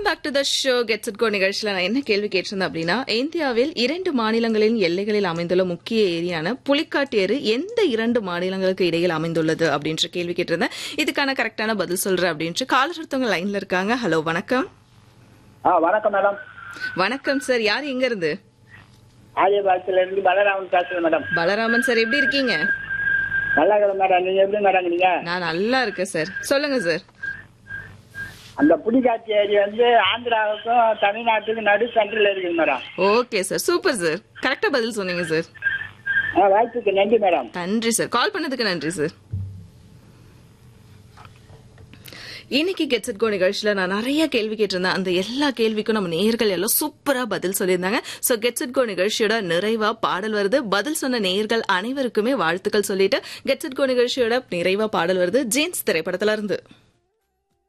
back to the show gets it go நிகழ்ச்சியில் நான் என்ன கேள்வி கேட்டிருந்தேன் அப்படின்னா இந்தியாவில் இரண்டு மாநிலங்களின் எல்லைகளில் அமைந்துள்ள முக்கிய ஏரியான புலிக்காட்டேறு எந்த இரண்டு மாநிலங்களுக்கு இடையில் அமைந்துள்ளது அப்படின்ற கேள்வி கேட்டிருந்தேன் இதுக்கான கரெக்டான பதில் சொல்றேன் அப்படின்ட்டு காலர் ஒருத்தவங்க லைன்ல இருக்காங்க ஹலோ வணக்கம் ஆ வணக்கம் மேடம் வணக்கம் சார் யார் எங்க இருந்து ஆரியபாளத்துல இருந்து பலராமன் பேசுறேன் மேடம் பலராமன் சார் எப்படி இருக்கீங்க நல்லா இருக்கிறேன் மேடம் நீங்க எப்படி மேடம் நீங்க நான் நல்லா இருக்கேன் சார் சொல்லுங்க சார் அந்த புலிகாட்சி ஏரி வந்து ஆந்திராவுக்கும் தமிழ்நாட்டுக்கும் நடு சென்டர்ல இருக்குது madam okay sir super sir கரெக்டா பதில் சொன்னீங்க சார் ஆ, வாய்ப்புக்கு நன்றி மேடம் நன்றி சார் கால் பண்ணதுக்கு நன்றி சார் இன்னைக்கு கெட்ஸ் இட் கோ நிகழ்ச்சியில நான் நிறைய கேள்வி கேட்டிருந்தேன் அந்த எல்லா கேள்விக்கும் நம்ம நேர்கள் எல்லாம் சூப்பரா பதில் சொல்லியிருந்தாங்க சோ கெட்ஸ் இட் கோ நிகழ்ச்சியோட நிறைவா பாடல் வருது பதில் சொன்ன நேர்கள் அனைவருக்குமே வாழ்த்துக்கள் சொல்லிட்டு கெட்ஸ் இட் கோ நிகழ்ச்சியோட நிறைவா பாடல் வருது ஜேம்ஸ் திரைப்படத்துல இருந்து